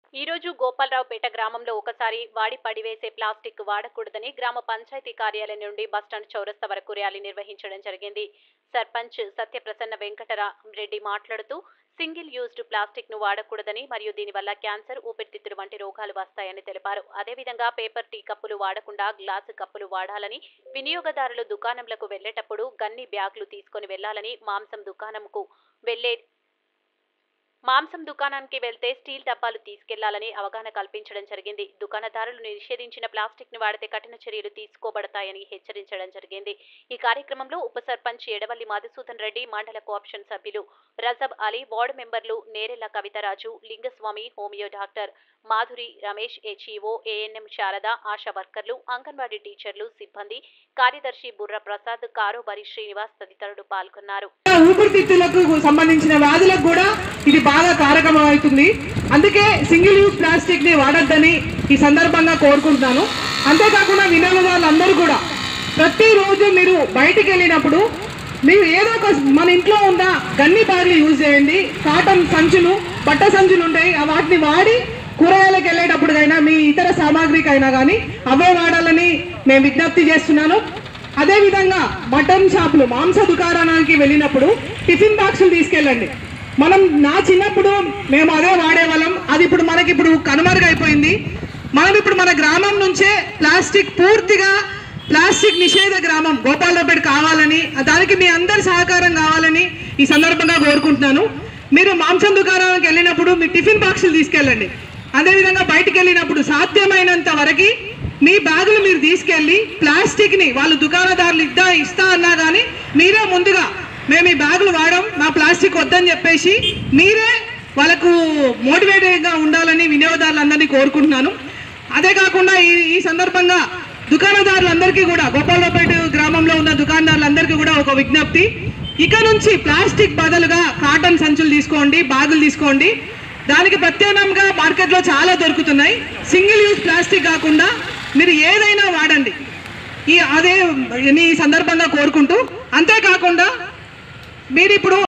ఈ రోజు గోపాలరావుపేట గ్రామంలో ఒకసారి వాడి పడివేసే ప్లాస్టిక్ వాడకూడదని గ్రామ పంచాయతీ కార్యాలయం నుండి బస్టాండ్ చౌరస్తా వరకు ర్యాలీ నిర్వహించడం జరిగింది సర్పంచ్ సత్యప్రసన్న వెంకటరామరెడ్డి మాట్లాడుతూ సింగిల్ యూజ్డ్ ప్లాస్టిక్ ను వాడకూడదని మరియు దీనివల్ల క్యాన్సర్ ఊపిరితిత్తులు వంటి రోగాలు వస్తాయని తెలిపారు అదేవిధంగా పేపర్ టీ కప్పులు వాడకుండా గ్లాసు కప్పులు వాడాలని వినియోగదారులు దుకాణంలకు వెళ్లేటప్పుడు గన్ని బ్యాగులు తీసుకొని వెళ్లాలని మాంసం దుకాణంకు వెళ్లే మాంసం దుకాణానికి వెళ్తే స్టీల్ డబ్బాలు తీసుకెళ్లాలని అవగాహన కల్పించడం జరిగింది దుకాణదారులు నిషేధించిన ప్లాస్టిక్ ను వాడితే కఠిన చర్యలు తీసుకోబడతాయని హెచ్చరించడం జరిగింది ఈ కార్యక్రమంలో ఉప సర్పంచ్ ఎడవల్లి మధుసూదన్ రెడ్డి మండల కోఆప్షన్ సభ్యులు రజబ్ అలీ వార్డు మెంబర్లు Nerella Kavitharaju Lingaswamy homeo doctor Madhuri Ramesh HEO ANM Sharada Asha వర్కర్లు అంగన్వాడీ టీచర్లు సిబ్బంది కార్యదర్శి బుర్ర ప్రసాద్ కారోబారి శ్రీనివాస్ తదితరులు పాల్గొన్నారు ఊపిరితిత్తులకు సంబంధించిన వ్యాధులకు కూడా ఇది బాగా కారకం అవుతుంది అందుకే సింగిల్ యూజ్ ప్లాస్టిక్ ని వాడొద్దని ఈ సందర్భంగా కోరుకుంటున్నాను అంతేకాకుండా వినియోగదారులందరూ కూడా ప్రతిరోజు మీరు బయటికి వెళ్ళినప్పుడు మీరు ఏదో ఒక మన ఇంట్లో ఉన్న గన్ని బ్యాగులు యూజ్ చేయండి కాటన్ సంచులు బట్ట సంచులు ఉంటాయి ఆ వాటిని వాడి కూరగాయలకు వెళ్ళేటప్పటికైనా మీ ఇతర సామాగ్రికైనా కానీ అవే వాడాలని నేను విజ్ఞప్తి చేస్తున్నాను అదే విధంగా మటన్ షాపులు మాంస దుకాణానికి వెళ్ళినప్పుడు టిఫిన్ బాక్సులు తీసుకెళ్ళండి మనం నా చిన్నప్పుడు మేము అదే వాడేవాళ్ళం అది ఇప్పుడు మనకి ఇప్పుడు కనుమరుగైపోయింది మనం ఇప్పుడు మన గ్రామం నుంచే ప్లాస్టిక్ పూర్తిగా ప్లాస్టిక్ నిషేధ గ్రామం గోపాలపేట కావాలని దానికి మీ అందరి సహకారం కావాలని ఈ సందర్భంగా కోరుకుంటున్నాను మీరు మాంసం దుకాణానికి వెళ్ళినప్పుడు మీ టిఫిన్ బాక్సులు తీసుకెళ్ళండి అదేవిధంగా బయటికి వెళ్ళినప్పుడు సాధ్యమైనంత వరకు మీ బ్యాగులు మీరు తీసుకెళ్ళి ప్లాస్టిక్ ని వాళ్ళు దుకాణదారులు ఇద్దా ఇస్తా అన్నా కానీ మీరే ముందుగా మేము ఈ బ్యాగులు వాడడం మా ప్లాస్టిక్ వద్దని చెప్పేసి మీరే వాళ్ళకు మోటివేటెడ్గా ఉండాలని వినియోగదారులందరినీ కోరుకుంటున్నాను అదే కాకుండా ఈ ఈ సందర్భంగా దుకాణదారులందరికీ కూడా గోపాలపేట గ్రామంలో ఉన్న దుకాణదారులందరికీ కూడా ఒక విజ్ఞప్తి ఇక నుంచి ప్లాస్టిక్ బదులుగా కాటన్ సంచులు తీసుకోండి బ్యాగులు తీసుకోండి దానికి ప్రత్యామ్నాయంగా మార్కెట్లో చాలా దొరుకుతున్నాయి సింగిల్ యూజ్ ప్లాస్టిక్ కాకుండా మీరు ఏదైనా వాడండి ఈ అదే ఈ సందర్భంగా కోరుకుంటూ అంతేకాకుండా మీరు ఇప్పుడు